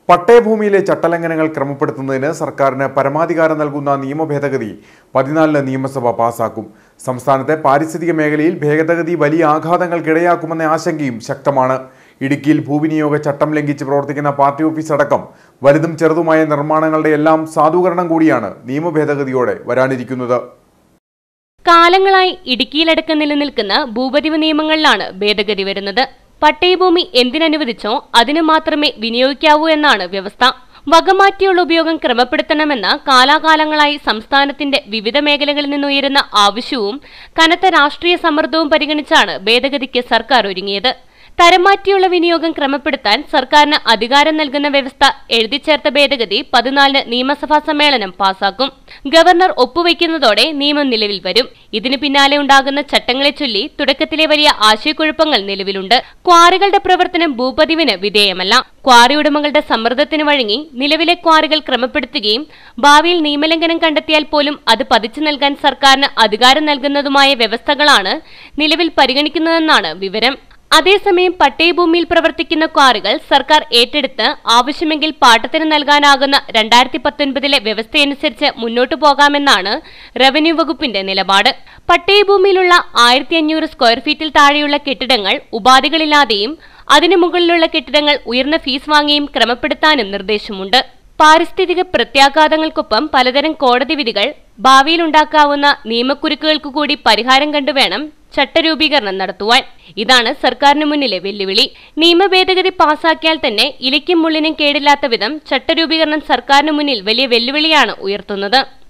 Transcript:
പട്ടയഭൂമിയിലെ ചട്ടലംഘനങ്ങൾ ക്രമപ്പെടുത്തുന്നതിന് സർക്കാരിന് പരമാധികാരം നൽകുന്ന നിയമ ഭേദഗതി പതിനാലിന് നിയമസഭ പാസാക്കും സംസ്ഥാനത്തെ പാരിസ്ഥിതിക മേഖലയിൽ ഭേദഗതി വലിയ ആഘാതങ്ങൾക്കിടയാക്കുമെന്ന ആശങ്കയും ശക്തമാണ് ഇടുക്കിയിൽ ഭൂവിനിയോഗ ചട്ടം ലംഘിച്ച് പ്രവർത്തിക്കുന്ന പാർട്ടി ഓഫീസ് അടക്കം വലുതും ചെറുതുമായ നിർമ്മാണങ്ങളുടെ എല്ലാം സാധൂകരണം കൂടിയാണ് നിയമ ഭേദഗതിയോടെ വരാനിരിക്കുന്നത് കാലങ്ങളായി ഇടുക്കിയിലടക്കം നിലനിൽക്കുന്ന ഭൂപതിവ് നിയമങ്ങളിലാണ് ഭേദഗതി വരുന്നത് പട്ടയഭൂമി എന്തിനനുവദിച്ചോ അതിന് മാത്രമേ വിനിയോഗിക്കാവൂ എന്നാണ് വ്യവസ്ഥ വകമാറ്റിയുള്ള ഉപയോഗം ക്രമപ്പെടുത്തണമെന്ന കാലാകാലങ്ങളായി സംസ്ഥാനത്തിന്റെ വിവിധ മേഖലകളിൽ നിന്നുയരുന്ന ആവശ്യവും കനത്ത രാഷ്ട്രീയ സമ്മർദ്ദവും പരിഗണിച്ചാണ് ഭേദഗതിക്ക് സർക്കാർ ഒരുങ്ങിയത് തരംമാറ്റിയുള്ള വിനിയോഗം ക്രമപ്പെടുത്താൻ സർക്കാരിന് അധികാരം നൽകുന്ന വ്യവസ്ഥ എഴുതിച്ചേർത്ത ഭേദഗതി പതിനാലിന് നിയമസഭാ സമ്മേളനം പാസാക്കും ഗവർണർ ഒപ്പുവയ്ക്കുന്നതോടെ നിയമം നിലവിൽ വരും ഇതിനു പിന്നാലെ ഉണ്ടാകുന്ന ചട്ടങ്ങളെ ചൊല്ലി തുടക്കത്തിലെ വലിയ ആശയക്കുഴപ്പങ്ങൾ നിലവിലുണ്ട് ക്വാറികളുടെ പ്രവർത്തനം ഭൂപതിവിന് വിധേയമല്ല ക്വാറി ഉടമകളുടെ സമ്മർദ്ദത്തിന് വഴങ്ങി നിലവിലെ ക്വാറികൾ ക്രമപ്പെടുത്തുകയും ഭാവിയിൽ നിയമലംഘനം കണ്ടെത്തിയാൽ പോലും അത് പതിച്ചു നൽകാൻ സർക്കാരിന് അധികാരം നൽകുന്നതുമായ വ്യവസ്ഥകളാണ് നിലവിൽ പരിഗണിക്കുന്നതെന്നാണ് വിവരം അതേസമയം പട്ടയഭൂമിയിൽ പ്രവർത്തിക്കുന്ന ക്വാറികൾ സർക്കാർ ഏറ്റെടുത്ത് ആവശ്യമെങ്കിൽ പാട്ടത്തിന് നൽകാനാകുന്ന രണ്ടായിരത്തി പത്തൊൻപതിലെ വ്യവസ്ഥയനുസരിച്ച് മുന്നോട്ടു പോകാമെന്നാണ് റവന്യൂ വകുപ്പിന്റെ നിലപാട് പട്ടയഭൂമിയിലുള്ള ആയിരത്തി അഞ്ഞൂറ് സ്ക്വയർ ഫീറ്റിൽ താഴെയുള്ള കെട്ടിടങ്ങൾ ഉപാധികളില്ലാതെയും അതിനു മുകളിലുള്ള കെട്ടിടങ്ങൾ ഉയർന്ന ഫീസ് വാങ്ങിയും ക്രമപ്പെടുത്താനും നിർദ്ദേശമുണ്ട് പാരിസ്ഥിതിക പ്രത്യാഘാതങ്ങൾക്കൊപ്പം പലതരം കോടതി വിധികൾ ഭാവിയിലുണ്ടാക്കാവുന്ന നിയമക്കുരുക്കുകൾക്ക് കൂടി പരിഹാരം കണ്ടുവേണം ചട്ടരൂപീകരണം നടത്തുവാൻ ഇതാണ് സർക്കാരിന് മുന്നിലെ വെല്ലുവിളി നിയമ ഭേദഗതി പാസാക്കിയാൽ തന്നെ ഇലയ്ക്കും മുള്ളിനും കേടില്ലാത്ത വിധം ചട്ടരൂപീകരണം സർക്കാരിന് മുന്നിൽ വലിയ വെല്ലുവിളിയാണ് ഉയർത്തുന്നത്